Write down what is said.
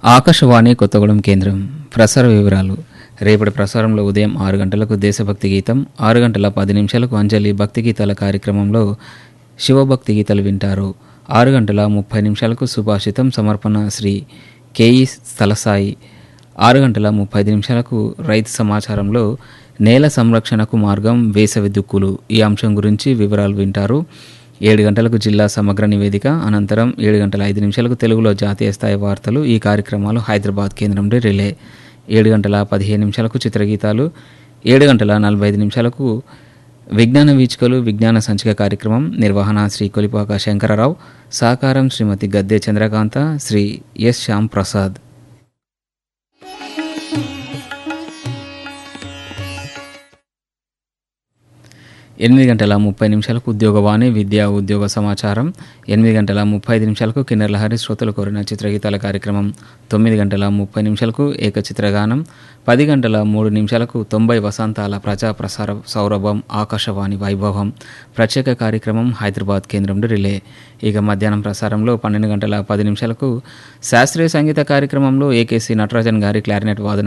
ఆకాశవాణి కొత్తగూడెం కేంద్రం ప్రసార వివరాలు రేపటి ప్రసారంలో ఉదయం ఆరు గంటలకు దేశభక్తి గీతం ఆరు గంటల పది నిమిషాలకు అంజలి భక్తి గీతాల కార్యక్రమంలో శివభక్తి గీతాలు వింటారు ఆరు గంటల ముప్పై నిమిషాలకు సుభాషితం సమర్పణ శ్రీ కేఈ స్థలసాయి ఆరు గంటల ముప్పై ఐదు నిమిషాలకు రైతు సమాచారంలో నేల సంరక్షణకు మార్గం వేసవి దుక్కులు ఈ అంశం గురించి వివరాలు వింటారు ఏడు గంటలకు జిల్లా సమగ్ర నివేదిక అనంతరం ఏడు గంటల ఐదు నిమిషాలకు తెలుగులో జాతీయ స్థాయి వార్తలు ఈ కార్యక్రమాలు హైదరాబాద్ కేంద్రం నుండి రిలే ఏడు గంటల పదిహేను నిమిషాలకు చిత్రగీతాలు ఏడు గంటల నలభై ఐదు నిమిషాలకు విజ్ఞాన వీచికలు విజ్ఞాన సంచిక కార్యక్రమం నిర్వహణ శ్రీ కొలిపాక శంకరరావు సహకారం శ్రీమతి గద్దె చంద్రకాంత శ్రీ ఎస్ శ్యామ్ ప్రసాద్ ఎనిమిది గంటల ముప్పై నిమిషాలకు ఉద్యోగవాణి విద్యా ఉద్యోగ సమాచారం ఎనిమిది గంటల ముప్పై ఐదు నిమిషాలకు కిన్నెర లహరి శ్రోతలు కోరిన చిత్రగీతాల కార్యక్రమం తొమ్మిది గంటల ముప్పై నిమిషాలకు ఏకచిత్రగానం పది గంటల మూడు నిమిషాలకు తొంభై వసంతాల ప్రజా ప్రసార సౌరభం ఆకాశవాణి వైభవం ప్రత్యేక కార్యక్రమం హైదరాబాద్ కేంద్రం రిలే ఇక మధ్యాహ్నం ప్రసారంలో పన్నెండు గంటల పది నిమిషాలకు శాస్త్రీయ సంగీత కార్యక్రమంలో ఏకేసి నటరాజన్ గారి క్లారినెట్ వాదన